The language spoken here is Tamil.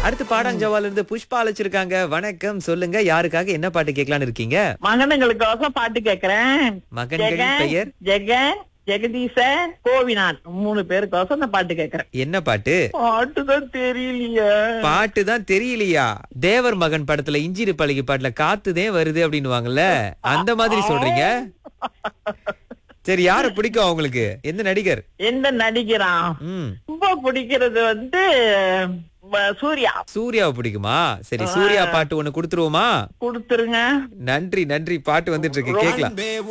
அடுத்து பாடாஞ்சவால இருந்து புஷ்பா அழைச்சிருக்காங்க வணக்கம் சொல்லுங்க யாருக்காக என்ன பாட்டு கேட்கலான்னு இருக்கீங்க மகனுங்களுக்கோசம் பாட்டு கேக்குறேன் மகன்களின் ஜெகன், பெயர் ஜெகன் ஜெகதீசன் கோவிநாத் மூணு பேருக்கோசம் நான் பாட்டு கேக்குறேன் என்ன பாட்டு பாட்டுதான் தெரியலையே பாட்டு தான் தெரியலையா தேவர் மகன் படத்துல இஞ்சிரு பழகி பாட்டுல காத்துதே வருது அப்படின்னுவாங்கல்ல அந்த மாதிரி சொல்றீங்க சரி யார பிடிக்கும் அவங்களுக்கு எந்த நடிகர் எந்த நடிக்கிறான் ம் ரொம்ப பிடிக்கிறது வந்து ம, சூர்யா சூர்யாவை பிடிக்குமா சரி சூர்யா பாட்டு ஒண்ணு கொடுத்துருவோமா கொடுத்துருங்க நன்றி நன்றி பாட்டு வந்துட்டு இருக்கு கேக்கலாம்